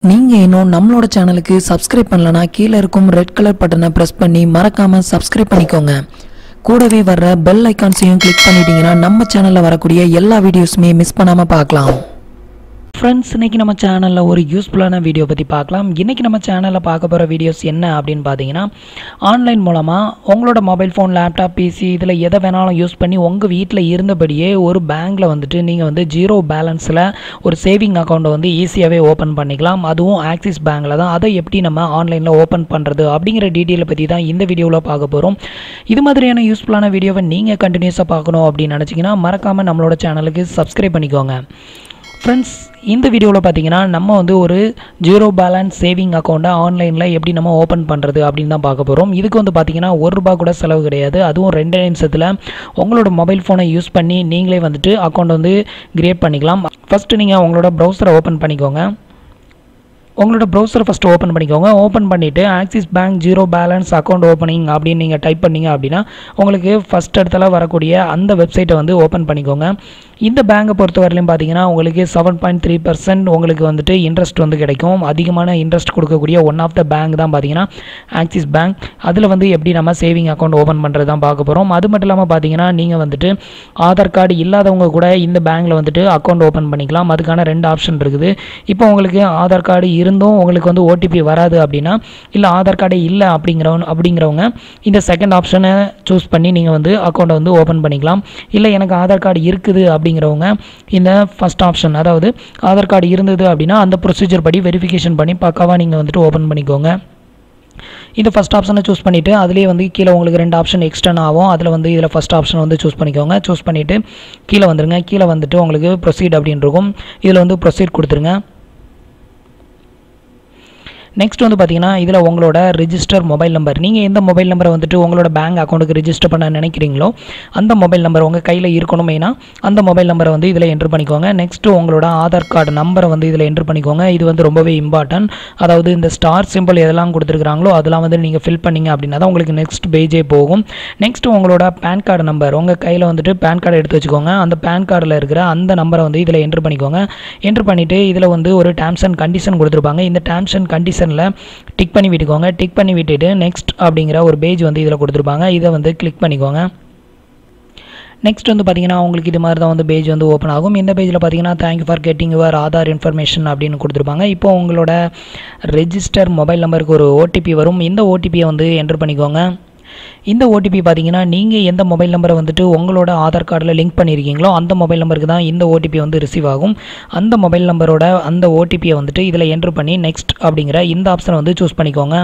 நீங்கள் இன்னும் நம்மளோட சேனலுக்கு சப்ஸ்கிரைப் பண்ணலனா கீழே இருக்கும் ரெட் கலர் பட்டனை ப்ரெஸ் பண்ணி மறக்காமல் சப்ஸ்கிரைப் பண்ணிக்கோங்க கூடவே வர்ற பெல் ஐக்கான்ஸையும் கிளிக் பண்ணிட்டீங்கன்னா நம்ம சேனலில் வரக்கூடிய எல்லா வீடியோஸுமே மிஸ் பண்ணாமல் பார்க்கலாம் ஃப்ரெண்ட்ஸ் இன்னைக்கு நம்ம சேனலில் ஒரு யூஸ்ஃபுல்லான வீடியோ பற்றி பார்க்கலாம் இன்றைக்கி நம்ம சேனலில் பார்க்க போகிற வீடியோஸ் என்ன அப்படின்னு பார்த்தீங்கன்னா ஆன்லைன் மூலமாக உங்களோட மொபைல் ஃபோன் லேப்டாப் பிசி இதில் எதை வேணாலும் யூஸ் பண்ணி உங்கள் வீட்டில் இருந்தபடியே ஒரு பேங்க்கில் வந்துட்டு நீங்கள் வந்து ஜீரோ பேலன்ஸில் ஒரு சேவிங் அக்கௌண்ட்டை வந்து ஈஸியாகவே ஓப்பன் பண்ணிக்கலாம் அதுவும் ஆக்சிஸ் பேங்க்கில் தான் அதை எப்படி நம்ம ஆன்லைனில் ஓப்பன் பண்ணுறது அப்படிங்கிற டீட்டெயிலை பற்றி தான் இந்த வீடியோவில் பார்க்க போகிறோம் இது மாதிரியான யூஸ்ஃபுல்லான வீடியோவை நீங்கள் கண்டினியூஸாக பார்க்கணும் அப்படின்னு நினச்சிங்கன்னா மறக்காமல் நம்மளோட சேனலுக்கு சப்ஸ்கிரைப் பண்ணிக்கோங்க ஃப்ரெண்ட்ஸ் இந்த வீடியோவில் பார்த்தீங்கன்னா நம்ம வந்து ஒரு ஜீரோ பேலன்ஸ் சேவிங் அக்கௌண்ட்டை ஆன்லைனில் எப்படி நம்ம ஓப்பன் பண்ணுறது அப்படின்னு தான் பார்க்க போகிறோம் இதுக்கு வந்து பார்த்தீங்கன்னா ஒரு ரூபா கூட செலவு கிடையாது அதுவும் ரெண்டு நிமிஷத்தில் உங்களோட மொபைல் ஃபோனை யூஸ் பண்ணி நீங்களே வந்துட்டு அக்கௌண்ட் வந்து கிரியேட் பண்ணிக்கலாம் ஃபஸ்ட்டு நீங்கள் உங்களோட ப்ரௌசரை ஓப்பன் பண்ணிக்கோங்க உங்களோட ப்ரௌசரை ஃபஸ்ட்டு ஓப்பன் பண்ணிக்கோங்க ஓப்பன் பண்ணிவிட்டு Axis bank zero balance account opening அப்படின்னு நீங்கள் டைப் பண்ணீங்க அப்படின்னா உங்களுக்கு ஃபஸ்ட் இடத்துல வரக்கூடிய அந்த வெப்சைட்டை வந்து ஓப்பன் பண்ணிக்கோங்க இந்த பேங்கை பொறுத்த வரையிலும் பார்த்தீங்கன்னா உங்களுக்கு செவன் பாயிண்ட் த்ரீ பர்சன்ட் உங்களுக்கு வந்துட்டு இன்ட்ரெஸ்ட் வந்து கிடைக்கும் அதிகமான இன்ட்ரெஸ்ட் கொடுக்கக்கூடிய ஒன் ஆஃப் த பேங்க் தான் பார்த்தீங்கன்னா ஆக்சிஸ் பேங்க் அதில் வந்து எப்படி நம்ம சேவிங் அக்கௌண்ட் ஓப்பன் பண்ணுறது தான் பார்க்க போகிறோம் அது மட்டும் இல்லாமல் பார்த்தீங்கன்னா நீங்கள் வந்துட்டு ஆதார் கார்டு இல்லாதவங்க கூட இந்த பேங்க்கில் வந்துட்டு அக்கௌண்ட் ஓப்பன் பண்ணிக்கலாம் அதுக்கான ரெண்டு ஆப்ஷன் இருக்குது இப்போ உங்களுக்கு ஆதார் கார்டு இருந்தும் உங்களுக்கு வந்து ஓடிபி வராது அப்படின்னா இல்லை ஆதார் கார்டே இல்லை அப்படிங்கிறவங்க அப்படிங்கிறவங்க இந்த செகண்ட் ஆப்ஷனை சூஸ் பண்ணி நீங்கள் வந்து அக்கௌண்ட்டை வந்து ஓப்பன் பண்ணிக்கலாம் இல்லை எனக்கு ஆதார் கார்டு இருக்குது அப்படிங்கிறவங்க இந்த ஃபஸ்ட் ஆப்ஷன் அதாவது ஆதார் கார்டு இருந்தது அப்படின்னா அந்த ப்ரொசீஜர் படி வெரிஃபிகேஷன் பண்ணி பக்காவாக நீங்கள் வந்துட்டு ஓப்பன் பண்ணிக்கோங்க இந்த ஃபஸ்ட் ஆப்ஷனை சூஸ் பண்ணிவிட்டு அதுலேயே வந்து கீழே உங்களுக்கு ரெண்டு ஆப்ஷன் எக்ஸ்டன் ஆகும் அதில் வந்து இதில் ஃபஸ்ட் ஆப்ஷன் வந்து சூஸ் பண்ணிக்கோங்க சூஸ் பண்ணிவிட்டு கீழே வந்துருங்க கீழே வந்துட்டு உங்களுக்கு ப்ரொசீட் அப்படின்னு இருக்கும் இதில் வந்து ப்ரொசீட் கொடுத்துருங்க நெக்ஸ்ட் வந்து பார்த்தீங்கன்னா இதில் உங்களோட ரிஜிஸ்டர் மொபைல் நம்பர் நீங்கள் எந்த மொபைல் நம்பரை வந்துட்டு உங்களோட பேங்க் அக்கௌண்ட்டுக்கு ரிஜிஸ்டர் பண்ண நினைக்கிறீங்களோ அந்த மொபைல் நம்பர் உங்கள் கையில் இருக்கணும் மெயினாக அந்த மொபைல் நம்பரை வந்து இதில் என்ட்ரு பண்ணிக்கோங்க நெக்ஸ்ட்டு உங்களோட ஆதார் கார்டு நம்பரை வந்து இதில் என்ட்ரு பண்ணிக்கோங்க இது வந்து ரொம்பவே இம்பார்ட்டன்ட் அதாவது இந்த ஸ்டார் சிம்பிள் எதெல்லாம் கொடுத்துருக்காங்களோ அதெல்லாம் வந்து நீங்கள் ஃபில் பண்ணீங்க அப்படின்னா தான் உங்களுக்கு நெக்ஸ்ட் பேஜே போகும் நெக்ஸ்ட் உங்களோட பேன் கார்டு நம்பர் உங்கள் கையில் வந்துட்டு பேன் கார்டு எடுத்து வச்சுக்கோங்க அந்த பேன் கார்டில் இருக்கிற அந்த நம்பரை வந்து இதில் என்ட்ரு பண்ணிக்கோங்க என்ட்ரு பண்ணிவிட்டு இதில் வந்து ஒரு டேர்ம்ஸ் அண்ட் கண்டிஷன் கொடுத்துருப்பாங்க இந்த டேர்ம்ஸ் அண்ட் கண்டிஷனில் டிக் பண்ணி விட்டுக்கோங்க டிக் பண்ணி விட்டுட்டு நெக்ஸ்ட் அப்படிங்கிற ஒரு பேஜ் வந்து இதில் கொடுத்துருப்பாங்க இதை வந்து கிளிக் பண்ணிக்கோங்க நெக்ஸ்ட் வந்து பார்த்தீங்கன்னா உங்களுக்கு இது மாதிரி தான் வந்து பேஜ் வந்து ஓப்பன் ஆகும் இந்த பேஜில் பார்த்தீங்கன்னா thank you for getting your Aadhaar information அப்படின்னு கொடுத்துருப்பாங்க இப்போ உங்களோட ரெஜிஸ்டர் மொபைல் நம்பருக்கு ஒரு ஓடிபி வரும் இந்த ஓடிபியை வந்து என்ட்ரு பண்ணிக்கோங்க இந்த ஓடிபி பார்த்தீங்கன்னா நீங்கள் எந்த மொபைல் நம்பரை வந்துட்டு உங்களோட ஆதார் கார்டில் லிங்க் பண்ணியிருக்கீங்களோ அந்த மொபைல் நம்பருக்கு தான் இந்த ஓடிபி வந்து ரிசீவ் ஆகும் அந்த மொபைல் நம்பரோட அந்த ஓடிபியை வந்துட்டு இதில் என்ட்ரு பண்ணி நெக்ஸ்ட் அப்படிங்கிற இந்த ஆப்ஷனை வந்து சூஸ் பண்ணிக்கோங்க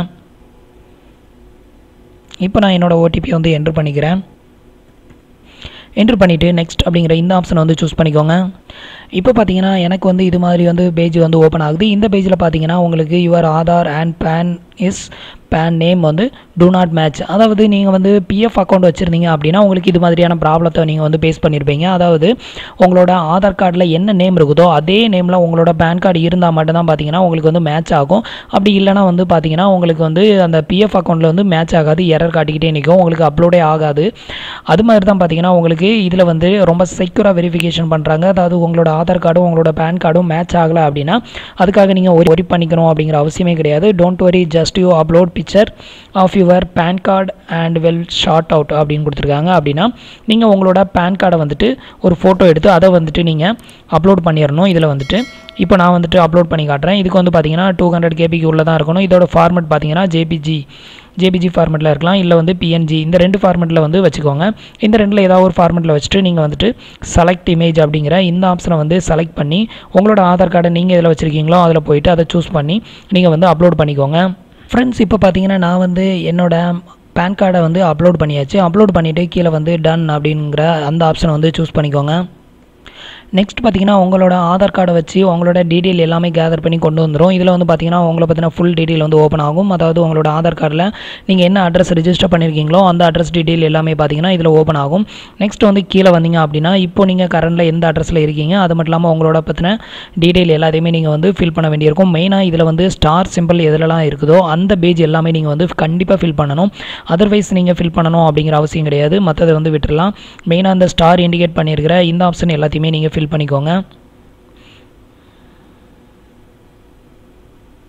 இப்போ நான் என்னோடய ஓடிபியை வந்து என்ட்ரு பண்ணிக்கிறேன் என்ட்ரு பண்ணிவிட்டு நெக்ஸ்ட் அப்படிங்கிற இந்த ஆப்ஷனை வந்து சூஸ் பண்ணிக்கோங்க இப்போ பார்த்தீங்கன்னா எனக்கு வந்து இது மாதிரி வந்து பேஜ் வந்து ஓப்பன் ஆகுது இந்த பேஜில் பார்த்தீங்கன்னா உங்களுக்கு your Aadhaar and PAN is PAN name வந்து டூ நாட் மேட்ச் அதாவது நீங்கள் வந்து பிஎஃப் அக்கௌண்ட் வச்சுருந்தீங்க அப்படின்னா உங்களுக்கு இது மாதிரியான ப்ராப்ளத்தை நீங்கள் வந்து பேஸ் பண்ணியிருப்பீங்க அதாவது உங்களோட ஆதார் கார்டில் என்ன நேம் இருக்குதோ அதே நேமில் உங்களோட பேன் கார்டு இருந்தால் மட்டும்தான் பார்த்தீங்கன்னா உங்களுக்கு வந்து மேட்ச் ஆகும் அப்படி இல்லைனா வந்து பார்த்தீங்கன்னா உங்களுக்கு வந்து அந்த பிஎஃப் அக்கௌண்ட்டில் வந்து மேட்ச் ஆகாது எரர் காட்டிக்கிட்டே நிற்கும் உங்களுக்கு அப்லோடே ஆகாது அது மாதிரி தான் பார்த்தீங்கன்னா உங்களுக்கு இதில் வந்து ரொம்ப செக்யூராக வெரிஃபிகேஷன் பண்ணுறாங்க அதாவது உங்களோட ஆதார் கார்டும் உங்களோட பேன் கார்டும் மேட்ச் ஆகலை அப்படின்னா அதுக்காக நீங்கள் ஒரி பண்ணிக்கணும் அப்படிங்கிற அவசியமே கிடையாது don't worry just you upload picture of your PAN card and we'll sort out அப்படின்னு கொடுத்துருக்காங்க அப்படின்னா நீங்கள் உங்களோட பேன் கார்டை வந்துட்டு ஒரு ஃபோட்டோ எடுத்து அதை வந்துட்டு நீங்கள் அப்லோட் பண்ணிடணும் இதில் வந்துட்டு இப்போ நான் வந்துட்டு அப்லோட் பண்ணி காட்டுறேன் இதுக்கு வந்து பார்த்தீங்கன்னா டூ ஹண்ட்ரட் கேபிக்கு உள்ள தான் இருக்கணும் இதோட ஃபார்மெட் பார்த்தீங்கன்னா ஜேபிஜி ஜேபிஜி ஃபார்மெட்டில் இருக்கலாம் இல்லை வந்து பிஎன்ஜி இந்த ரெண்டு ஃபார்மெட்டில் வந்து வச்சுக்கோங்க இந்த ரெண்டில் ஏதாவது ஒரு ஃபார்மெட்டில் வச்சுட்டு நீங்கள் வந்துட்டு செலக்ட் இமேஜ் அப்படிங்கிற இந்த ஆப்ஷனை வந்து செலக்ட் பண்ணி உங்களோட ஆதார் கார்டை நீங்கள் எதில் வச்சுருக்கீங்களோ அதில் போயிட்டு அதை சூஸ் பண்ணி நீங்கள் வந்து அப்லோட் பண்ணிக்கோங்க ஃப்ரெண்ட்ஸ் இப்போ பார்த்தீங்கன்னா நான் வந்து என்னோட பேன் கார்டை வந்து அப்லோட் பண்ணியாச்சு அப்லோட் பண்ணிவிட்டு கீழே வந்து டன் அப்படிங்கிற அந்த ஆப்ஷனை வந்து சூஸ் பண்ணிக்கோங்க நெக்ஸ்ட் பார்த்தீங்கன்னா உங்களோட ஆதார் கார்டை வச்சு உங்களோட டீட்டெயில் எல்லாமே கேதர் பண்ணி கொண்டு வந்துடும் இதில் வந்து பார்த்தீங்கன்னா உங்களை பற்றின ஃபுல் டீட்டெயில் வந்து ஓப்பன் ஆகும் அதாவது உங்களோட ஆதார் கார்டில் நீங்கள் என்ன அட்ரஸ் ரிஜிஸ்டர் பண்ணியிருக்கீங்களோ அந்த அட்ரஸ் டீட்டெயில் எல்லாமே பார்த்தீங்கன்னா இதில் ஓப்பன் ஆகும் நெக்ஸ்ட் வந்து கீழே வந்தீங்க அப்படின்னா இப்போ நீங்கள் கரண்டில் எந்த அட்ரஸில் இருக்கீங்க அது மட்டும் இல்லாமல் உங்களோட பற்றின டீட்டெயில் எல்லாத்தையுமே நீங்கள் வந்து ஃபில் பண்ண வேண்டியிருக்கும் மெயினாக இதில் வந்து ஸ்டார் சிம்பிள் எதுலலாம் இருக்குதோ அந்த பேஜ் எல்லாமே நீங்கள் வந்து கண்டிப்பாக ஃபில் பண்ணணும் அதர்வைஸ் நீங்கள் ஃபில் பண்ணணும் அப்படிங்கிற அவசியம் கிடையாது மற்றதை வந்து விட்டுறலாம் மெயினாக அந்த ஸ்டார் இண்டிகேட் பண்ணியிருக்கிற இந்த ஆப்ஷன் எல்லாத்தையுமே நீங்கள் ஃபில் பண்ணிக்கோங்க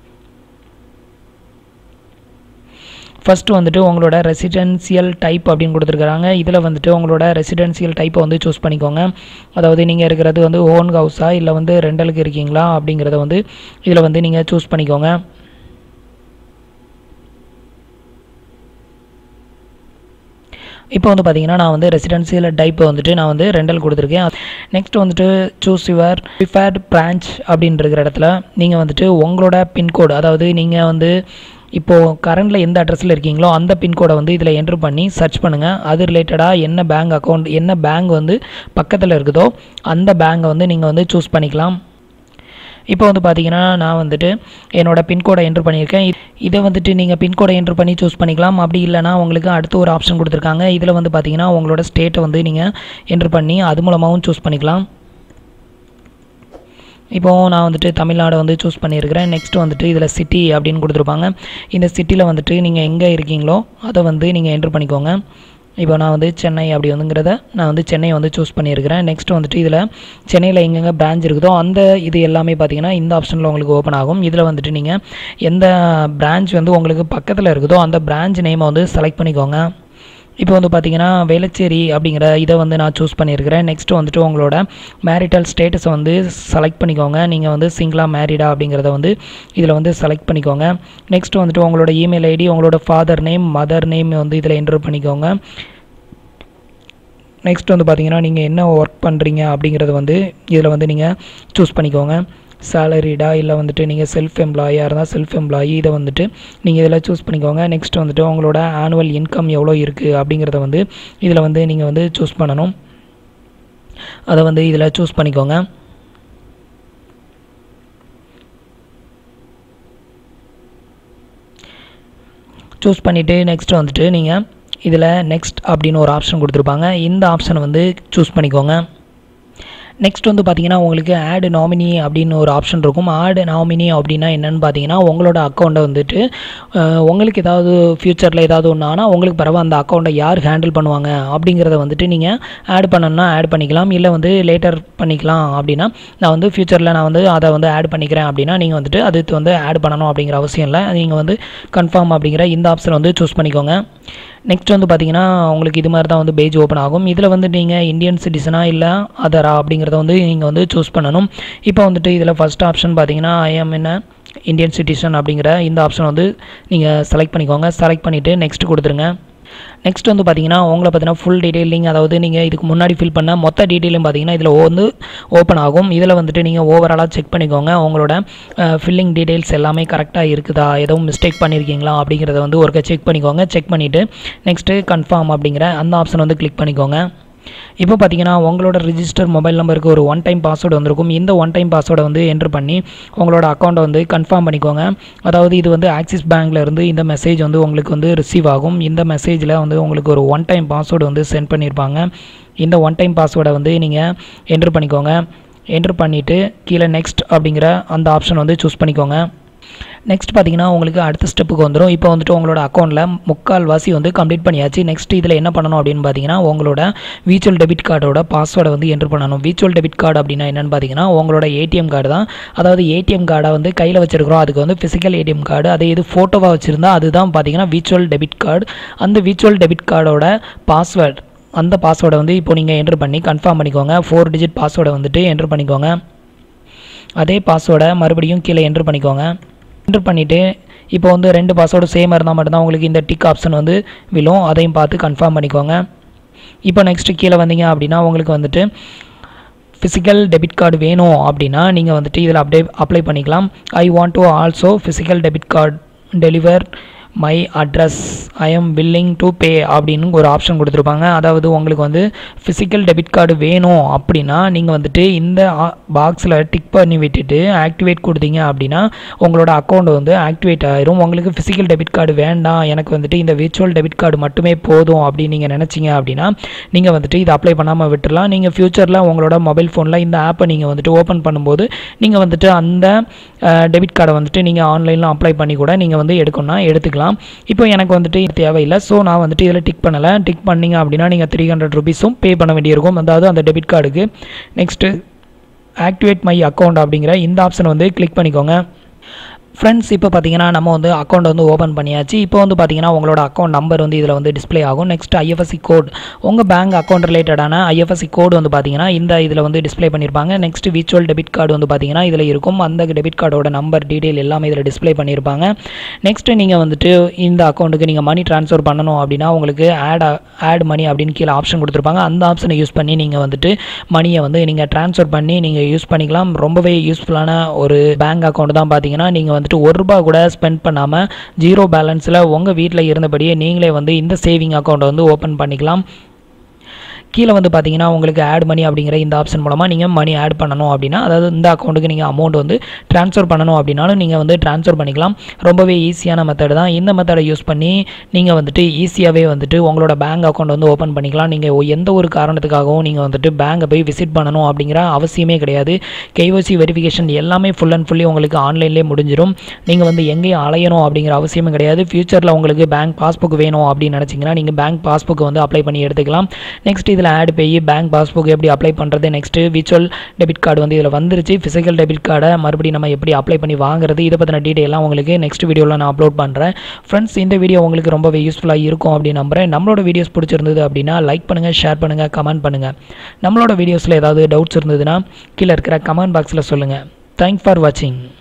ஃபஸ்ட்டு வந்துட்டு உங்களோட ரெசிடென்சியல் டைப் அப்படின்னு கொடுத்துருக்காங்க இதில் வந்துட்டு உங்களோட ரெசிடென்சியல் டைப்பை வந்து சூஸ் பண்ணிக்கோங்க அதாவது நீங்கள் இருக்கிறது வந்து ஓன் ஹவுஸா இல்லை வந்து ரெண்டலுக்கு இருக்கீங்களா அப்படிங்கிறத வந்து இதில் வந்து நீங்கள் சூஸ் பண்ணிக்கோங்க இப்போ வந்து பார்த்தீங்கன்னா நான் வந்து ரெசிடென்சியல் டைப் வந்துட்டு நான் வந்து ரெண்டல் கொடுத்துருக்கேன் நெக்ஸ்ட் வந்துட்டு சூஸ் யுவர் ப்ரிஃபேர்ட் பிரான்ச் அப்படின்னு இருக்கிற இடத்துல நீங்கள் வந்துட்டு உங்களோட பின்கோடு அதாவது நீங்கள் வந்து இப்போது கரண்டில் எந்த அட்ரஸில் இருக்கீங்களோ அந்த பின்கோடை வந்து இதில் என்ட்ரு பண்ணி சர்ச் பண்ணுங்கள் அது ரிலேட்டடாக என்ன பேங்க் அக்கௌண்ட் என்ன பேங்க் வந்து பக்கத்தில் இருக்குதோ அந்த பேங்கை வந்து நீங்கள் வந்து சூஸ் பண்ணிக்கலாம் இப்போ வந்து பார்த்தீங்கன்னா நான் வந்துட்டு என்னோடய பின்கோடை என்ட்ரு பண்ணியிருக்கேன் இ- இதை வந்துட்டு நீங்கள் பின்கோடை என்ட்ரு பண்ணி சூஸ் பண்ணிக்கலாம் அப்படி இல்லைனா உங்களுக்கு அடுத்து ஒரு ஆப்ஷன் கொடுத்துருக்காங்க இதில் வந்து பார்த்தீங்கன்னா உங்களோட ஸ்டேட்டை வந்து நீங்கள் என்ட்ரு பண்ணி அது மூலமாகவும் சூஸ் பண்ணிக்கலாம் இப்போ நான் வந்துட்டு தமிழ்நாடு வந்து சூஸ் பண்ணியிருக்கிறேன் நெக்ஸ்ட் வந்துட்டு இதில் சிட்டி அப்படின்னு கொடுத்துருப்பாங்க இந்த சிட்டியில் வந்துட்டு நீங்கள் எங்கே இருக்கீங்களோ அதை வந்து நீங்கள் என்ட்ரு பண்ணிக்கோங்க இப்போ நான் வந்து சென்னை அப்படி வந்துங்கிறத நான் வந்து சென்னையை வந்து சூஸ் பண்ணியிருக்கிறேன் நெக்ஸ்ட் வந்துட்டு இதில் சென்னையில் எங்கெங்கே பிரான்ச் இருக்குதோ அந்த இது எல்லாமே பார்த்தீங்கன்னா இந்த ஆப்ஷனில் உங்களுக்கு ஓப்பன் ஆகும் இதில் வந்துட்டு நீங்கள் எந்த பிரான்ச் வந்து உங்களுக்கு பக்கத்தில் இருக்குதோ அந்த பிரான்ச் நேமை வந்து செலக்ட் பண்ணிக்கோங்க இப்போ வந்து பார்த்தீங்கன்னா வேளச்சேரி அப்படிங்கிற இதை வந்து நான் சூஸ் பண்ணியிருக்கிறேன் நெக்ஸ்ட் வந்துட்டு உங்களோட மேரிட்டல் ஸ்டேட்டஸை வந்து செலக்ட் பண்ணிக்கோங்க நீங்கள் வந்து சிங்கிளாக மேரிடா அப்படிங்கிறத வந்து இதில் வந்து செலக்ட் பண்ணிக்கோங்க நெக்ஸ்ட் வந்துட்டு உங்களோட இமெயில் ஐடி உங்களோட ஃபாதர் நேம் மதர் நேம் வந்து இதில் என்ட்ரு பண்ணிக்கோங்க நெக்ஸ்ட் வந்து பார்த்தீங்கன்னா நீங்கள் என்ன ஒர்க் பண்ணுறீங்க அப்படிங்கிறத வந்து இதில் வந்து நீங்கள் சூஸ் பண்ணிக்கோங்க சேலரிடா இல்லை வந்துட்டு நீங்கள் செல்ஃப் எம்ப்ளாயாக இருந்தால் செல்ஃப் எம்ப்ளாயி இதை வந்துட்டு நீங்கள் இதில் சூஸ் பண்ணிக்கோங்க நெக்ஸ்ட் வந்துட்டு உங்களோட ஆனுவல் இன்கம் எவ்வளோ இருக்குது அப்படிங்கிறத வந்து இதில் வந்து நீங்கள் வந்து சூஸ் பண்ணணும் அதை வந்து இதில் சூஸ் பண்ணிக்கோங்க சூஸ் பண்ணிவிட்டு நெக்ஸ்ட் வந்துட்டு நீங்கள் இதில் நெக்ஸ்ட் அப்படின்னு ஒரு ஆப்ஷன் கொடுத்துருப்பாங்க இந்த ஆப்ஷனை வந்து சூஸ் பண்ணிக்கோங்க நெக்ஸ்ட் வந்து பார்த்தீங்கன்னா உங்களுக்கு ஆட் நாமினி அப்படின்னு ஒரு ஆப்ஷன் இருக்கும் ஆட் நாமினி அப்படின்னா என்னன்னு பார்த்தீங்கன்னா உங்களோட அக்கௌண்ட்டை வந்துட்டு அஹ், உங்களுக்கு ஏதாவது ஃப்யூச்சரில் ஏதாவது ஒன்று ஆனால் உங்களுக்கு பிறகு அந்த அக்கௌண்ட்டை யார் ஹேண்டில் பண்ணுவாங்க அப்படிங்கிறத வந்துட்டு நீங்கள் ஆட் பண்ணணும்னா ஆட் பண்ணிக்கலாம் இல்லை வந்து லேட்டர் பண்ணிக்கலாம் அப்படின்னா நான் வந்து ஃப்யூச்சரில் நான் வந்து அதை வந்து ஆட் பண்ணிக்கிறேன் அப்படின்னா நீங்கள் வந்துட்டு அதுக்கு வந்து ஆட் பண்ணணும் அப்படிங்கிற அவசியம் இல்லை நீங்கள் வந்து கன்ஃபார்ம் அப்படிங்கிற இந்த ஆப்ஷன் வந்து சூஸ் பண்ணிக்கோங்க நெக்ஸ்ட் வந்து பார்த்தீங்கன்னா உங்களுக்கு இது மாதிரி தான் வந்து பேஜ் ஓப்பன் ஆகும் இதில் வந்து நீங்கள் இந்தியன் சிட்டிசனா இல்லை அதரா அப்படிங்கிறத வந்து நீங்கள் வந்து சூஸ் பண்ணணும் இப்போ வந்துட்டு இதில் ஃபஸ்ட் ஆப்ஷன் பார்த்தீங்கன்னா ஐ எம் என்ன இந்தியன் சிட்டிசன் அப்படிங்கிற இந்த ஆப்ஷன் வந்து நீங்கள் செலக்ட் பண்ணிக்கோங்க செலக்ட் பண்ணிவிட்டு நெக்ஸ்ட் கொடுத்துருங்க நெக்ஸ்ட் வந்து பார்த்தீங்கன்னா உங்களை பார்த்தீங்கன்னா ஃபுல் டீடைலிங் அதாவது நீங்கள் இதுக்கு முன்னாடி ஃபில் பண்ண மொத்த டீட்டெயிலும் பார்த்தீங்கன்னா இதில் வந்து ஓப்பன் ஆகும் இதில் வந்துட்டு நீங்கள் ஓவராலாக செக் பண்ணிக்கோங்க உங்களோட ஃபில்லிங் டீடைல்ஸ் எல்லாமே கரெக்டாக இருக்குதா எதுவும் மிஸ்டேக் பண்ணியிருக்கீங்களா அப்படிங்கிறத வந்து ஒருக்க செக் பண்ணிக்கோங்க செக் பண்ணிவிட்டு நெக்ஸ்ட்டு கன்ஃபார்ம் அப்படிங்கிற அந்த ஆப்ஷன் வந்து கிளிக் பண்ணிக்கோங்க இப்போ பார்த்தீங்கன்னா உங்களோட ரிஜிஸ்டர் மொபைல் நம்பருக்கு ஒரு ஒன் டைம் பாஸ்வேர்டு வந்திருக்கும் இந்த ஒன் டைம் பாஸ்வேர்டை வந்து என்ட்ரு பண்ணி உங்களோட அக்கௌண்ட்டை வந்து கன்ஃபார்ம் பண்ணிக்கோங்க அதாவது இது வந்து ஆக்சிஸ் பேங்க்ல இருந்து இந்த மெசேஜ் வந்து உங்களுக்கு வந்து ரிசீவ் ஆகும் இந்த மெசேஜில் வந்து உங்களுக்கு ஒரு ஒன் டைம் பாஸ்வேர்டு வந்து சென்ட் பண்ணியிருப்பாங்க இந்த ஒன் டைம் பாஸ்வேர்டை வந்து நீங்கள் என்ட்ரு பண்ணிக்கோங்க என்ட்ரு பண்ணிவிட்டு கீழே நெக்ஸ்ட் அப்படிங்கிற அந்த ஆப்ஷன் வந்து சூஸ் பண்ணிக்கோங்க நெக்ஸ்ட் பார்த்தீங்கன்னா உங்களுக்கு அடுத்த ஸ்டெப்புக்கு வந்துடும் இப்போ வந்துட்டு உங்களோட அக்கௌண்ட்டில் முக்கால் வாசி வந்து கம்ப்ளீட் பண்ணியாச்சு நெக்ஸ்ட் இதில் என்ன பண்ணணும் அப்படின்னு பார்த்தீங்கன்னா உங்களோட விர்ச்சுவல் டெபிட் கார்டோட பாஸ்வேர்டை வந்து என்ட்ரு பண்ணணும் விர்ச்சுவல் டெபிட் கார்டு அப்படின்னா என்னன்னு பார்த்தீங்கன்னா உங்களோட ஏடிஎம் கார்டு தான் அதாவது ஏடிஎம் கார்டை வந்து கையில் வச்சிருக்கிறோம் அதுக்கு வந்து ஃபிசிக்கல் ஏடிஎம் கார்டு அதே இது ஃபோட்டோவாக வச்சுருந்தா அதுதான் பார்த்தீங்கன்னா விர்ச்சுவல் டெபிட் கார்டு அந்த விர்ச்சுவல் டெபிட் கார்டோட பாஸ்வேர்டு அந்த பாஸ்வேர்டை வந்து இப்போ நீங்கள் என்ட்ரு பண்ணி கன்ஃபார்ம் பண்ணிக்கோங்க ஃபோர் டிஜிட் பாஸ்வேர்டை வந்துட்டு என்ட்ரு பண்ணிக்கோங்க அதே பாஸ்வேர்டை மறுபடியும் கீழே என்ட்ரு பண்ணிக்கோங்க என்ட்ரு பண்ணிவிட்டு இப்போ வந்து ரெண்டு பாஸ்வேர்டு சேமாக இருந்தால் மட்டும்தான் உங்களுக்கு இந்த டிக் ஆப்ஷன் வந்து விழும் அதையும் பார்த்து கன்ஃபார்ம் பண்ணிக்கோங்க இப்போ நெக்ஸ்ட்டு கீழே வந்தீங்க அப்படின்னா உங்களுக்கு வந்துட்டு ஃபிசிக்கல் டெபிட் கார்டு வேணும் அப்படின்னா நீங்கள் வந்துட்டு இதில் அப்படியே அப்ளை பண்ணிக்கலாம் I want to also physical debit card deliver my address I am willing to pay அப்படின்னு ஒரு ஆப்ஷன் கொடுத்துருப்பாங்க அதாவது உங்களுக்கு வந்து ஃபிசிக்கல் டெபிட் கார்டு வேணும் அப்படின்னா நீங்கள் வந்துட்டு இந்த பாக்ஸில் டிக் பண்ணி விட்டுட்டு ஆக்டிவேட் கொடுத்தீங்க அப்படின்னா உங்களோட அக்கௌண்ட் வந்து ஆக்டிவேட் ஆயிரும் உங்களுக்கு ஃபிசிக்கல் டெபிட் கார்டு வேண்டாம் எனக்கு வந்துட்டு இந்த விர்ச்சுவல் டெபிட் கார்டு மட்டுமே போதும் அப்படின்னு நீங்கள் நினச்சிங்க அப்படின்னா நீங்கள் வந்துட்டு இதை அப்ளை பண்ணாமல் விட்டுறலாம் நீங்கள் ஃப்யூச்சரில் உங்களோட மொபைல் ஃபோனில் இந்த ஆப்பை நீங்கள் வந்துட்டு ஓப்பன் பண்ணும்போது நீங்கள் வந்துட்டு அந்த டெபிட் கார்டை வந்துட்டு நீங்கள் ஆன்லைனில் அப்ளை பண்ணி கூட நீங்கள் வந்து எடுக்கணும்னா எடுத்துக்கலாம் இப்போ எனக்கு வந்துட்டு இது தேவையில்லை ஸோ நான் வந்துட்டு இதில் டிக் பண்ணலை டிக் பண்ணீங்க அப்படின்னா நீங்கள் த்ரீ ஹண்ட்ரட் ருபீஸும் பே பண்ண வேண்டியிருக்கும் அதாவது அந்த டெபிட் கார்டுக்கு நெக்ஸ்ட்டு ஆக்டிவேட் மை அக்கௌண்ட் அப்படிங்கிற இந்த ஆப்ஷன் வந்து கிளிக் பண்ணிக்கோங்க ஃப்ரெண்ட்ஸ் இப்போ பார்த்தீங்கன்னா நம்ம வந்து அக்கௌண்ட் வந்து ஓப்பன் பண்ணியாச்சு இப்போ வந்து பார்த்தீங்கன்னா உங்களோட அக்கௌண்ட் நம்பர் வந்து இதில் வந்து டிஸ்ப்ளே ஆகும் நெக்ஸ்ட் ஐஎஃப்எஸ்சி கோட் உங்கள் பேங்க் அக்கௌண்ட் ரிலேட்டடான ஐஎஃப்எஸ்சி கோடு வந்து பார்த்தீங்கன்னா இந்த இதில் வந்து டிஸ்ப்ளே பண்ணியிருப்பாங்க நெக்ஸ்ட் விர்ச்சுவல் டெபிட் கார்டு வந்து பார்த்தீங்கன்னா இதில் இருக்கும் அந்த டெபிட் கார்டோட நம்பர் டீட்டெயில் எல்லாமே இதில் டிஸ்ப்ளே பண்ணியிருப்பாங்க நெக்ஸ்ட் நீங்கள் வந்துட்டு இந்த அக்கௌண்ட்டுக்கு நீங்கள் மணி ட்ரான்ஸ்ஃபர் பண்ணணும் அப்படின்னா உங்களுக்கு ஆட் ஆட் மணி அப்படின்னு கீழே ஆப்ஷன் கொடுத்துருப்பாங்க அந்த ஆப்ஷனை யூஸ் பண்ணி நீங்கள் வந்துட்டு மணியை வந்து நீங்கள் ட்ரான்ஸ்ஃபர் பண்ணி நீங்கள் யூஸ் பண்ணிக்கலாம் ரொம்பவே யூஸ்ஃபுல்லான ஒரு பேங்க் அக்கௌண்ட் தான் பார்த்தீங்கன்னா நீங்கள் வந்துட்டு ஒரு ரூபா கூட ஸ்பெண்ட் பண்ணாமல் ஜீரோ பேலன்ஸில் உங்கள் வீட்டில் இருந்தபடியே நீங்களே வந்து இந்த சேவிங் அக்கௌண்ட்டை வந்து ஓப்பன் பண்ணிக்கலாம் கீழே வந்து பார்த்தீங்கன்னா உங்களுக்கு ஆட் மணி அப்படிங்கிற இந்த ஆப்ஷன் மூலமாக நீங்கள் மணி ஆட் பண்ணணும் அப்படின்னா அதாவது இந்த அக்கௌண்ட்டுக்கு நீங்கள் அமௌண்ட் வந்து ட்ரான்ஸ்ஃபர் பண்ணணும் அப்படின்னாலும் நீங்கள் வந்து ட்ரான்ஸ்ஃபர் பண்ணிக்கலாம் ரொம்பவே ஈஸியான மெத்தட் தான் இந்த மெத்தடை யூஸ் பண்ணி நீங்கள் வந்துட்டு ஈஸியாகவே வந்துட்டு உங்களோட பேங்க் அக்கௌண்ட் வந்து ஓப்பன் பண்ணிக்கலாம் நீங்கள் எந்த ஒரு காரணத்துக்காகவும் நீங்கள் வந்துட்டு பேங்கை போய் விசிட் பண்ணணும் அப்படிங்கிற அவசியமே கிடையாது கேஒசி வெரிஃபிகேஷன் எல்லாமே ஃபுல் அண்ட் ஃபுல்லி உங்களுக்கு ஆன்லைன்லேயே முடிஞ்சிடும் நீங்கள் வந்து எங்கேயும் அலையணும் அப்படிங்கிற அவசியமே கிடையாது ஃப்யூச்சரில் உங்களுக்கு பேங்க் பாஸ்புக் வேணும் அப்படின்னு நினச்சிங்கன்னா நீங்கள் பேங்க் பாஸ்புக் வந்து அப்ளை பண்ணி எடுத்துக்கலாம் நெக்ஸ்ட் இதில் ஆட் பேய் பேங்க் பாஸ்புக் எப்படி அப்ளை பண்ணுறது நெக்ஸ்ட்டு விர்ச்சுவல் டெபிட் கார்டு வந்து இதில் வந்துருச்சு ஃபிசிக்கல் டெபிட் கார்டை மறுபடியும் நம்ம எப்படி அப்ளை பண்ணி வாங்குறது இதை பற்றின டீட்டெயிலாம் உங்களுக்கு நெக்ஸ்ட் வீடியோவில் நான் அப்லோட் பண்ணுறேன் ஃப்ரெண்ட்ஸ் இந்த வீடியோ உங்களுக்கு ரொம்பவே யூஸ்ஃபுல்லாக இருக்கும் அப்படின்னு நம்புறேன் நம்மளோட வீடியோஸ் பிடிச்சிருந்தது அப்படின்னா லைக் பண்ணுங்கள் ஷேர் பண்ணுங்கள் கமெண்ட் பண்ணுங்கள் நம்மளோட வீடியோஸில் ஏதாவது டவுட்ஸ் இருந்ததுன்னா கீழே இருக்கிற கமெண்ட் பாக்ஸில் சொல்லுங்கள் தேங்க்ஸ் ஃபார் வாட்சிங்